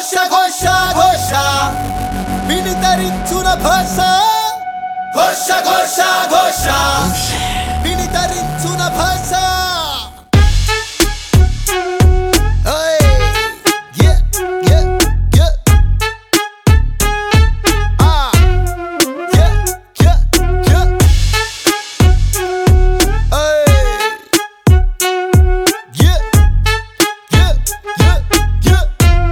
ఘోష ఘోష ఘోష వినితరించున భాష ఘోష ఘోష ఘోష వినితరించున భాష Hey, yeah, yeah, yeah. Ah, yeah, yeah, yeah. Hey, yeah, yeah, yeah, yeah.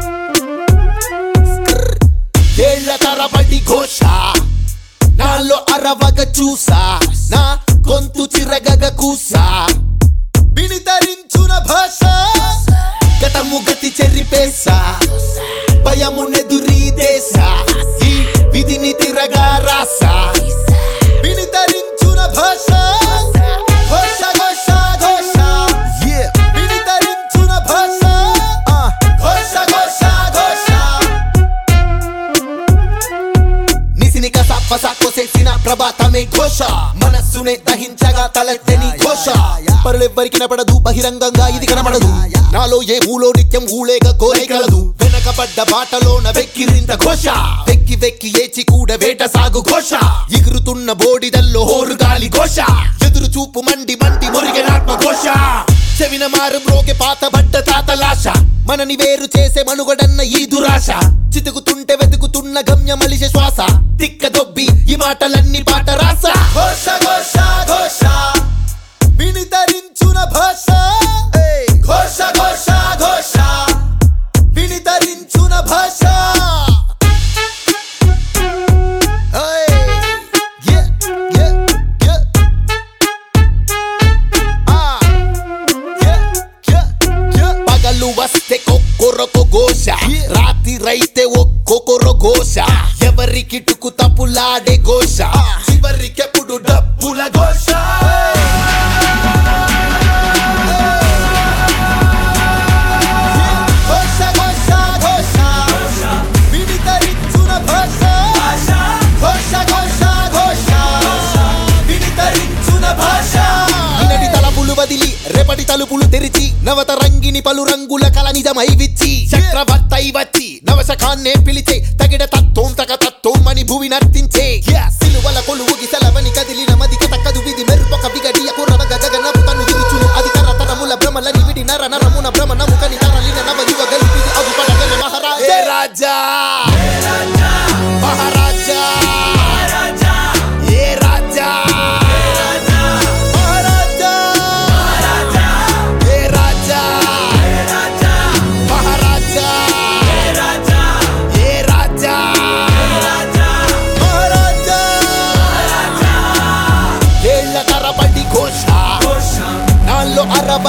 ఏళ్ల తరబడి ఘోష నాలో అరవగ చూసా నా గొంతు చిరగగ కూసా వినితరించున భాష గతము గతి చెరిపేసా భయము నెదురీదేశా ఈ విధిని తిరగా రాసా వినితరించున భాష ఘోష ఘోష ఘోష వినితరించున భాష ఘోష ఘోష ఘోష నిసిని కసాప సాకోసేసిన ప్రభాతమే ఘోష మనస్సునే దహించగా తలెత్తని ఘోష పరులెవ్వరికి కనపడదు బహిరంగంగా ఇది కనబడదు నాలో ఏ ఊలో నిత్యం ఊలేక కోరికలదు వెనకబడ్డ బాటలోన వెక్కిరింత ఘోష వెక్కి వెక్కి ఏచి కూడా వేట సాగు ఘోష ఎగురుతున్న బోడిదల్లో హోరు గాలి ఘోష ఎదురు చూపు మండి మండి మురిగెనాత్మ ఘోష చెవిన మారు మ్రోగే పాతబడ్డ తాతలాశ మనని వేరు చేసే మనుగడన్న ఈ దురాశ చితుకుతుంటే వెతుకుతున్న గమ్య మలిష శ్వాస తిక్క దొబ్బి ఈ మాటలన్నీ పాట రాస ఘోష ఘోష ఘోష వినితరించున భాష ఘోష ఘోష ఘోష వినితరించున భాష Hey, yeah, yeah, yeah. Ah. పగలు వస్తే కొక్కొరొక ఘోష రాత్రి రైతే ఒక్కొక్కరో ఘోష ఎవరికి టుకు తప్పులాడే ఘోష చివరికెప్పుడు డబ్బుల ఘోష ఘోష ఘోష ఘోష వినితరించున భాష ఘోష ఘోష ఘోష వినితరించున భాష నిన్నటి తలపులు వదిలి రేపటి తలుపులు తెరిచి నవత రంగిని పలు రంగుల కల నిజమై విచ్చి చక్రవర్తై వచ్చి నవశకాన్నే పిలిచే తగిడ తత్వం తగ తత్వం అని భూమి నర్తించే సిలువల కొలువుగి సెలవని కదిలిన మది కథకదు విధి మెరుపొక విగడియ కుర్రవ గగనపు తను తిరుచును అది తర తరముల భ్రమలని విడి నర నరమున భ్రమణము కని తరలిన నవ యువ గలిపిది అగు పడగల మహారాజా రాజా మహారాజా ఏ రాజా మహారాజా ఏ రాజా మహారాజా ఏ రాజా మహారాజా ఏళ్ల తరబడి ఘోష నాలో అరవ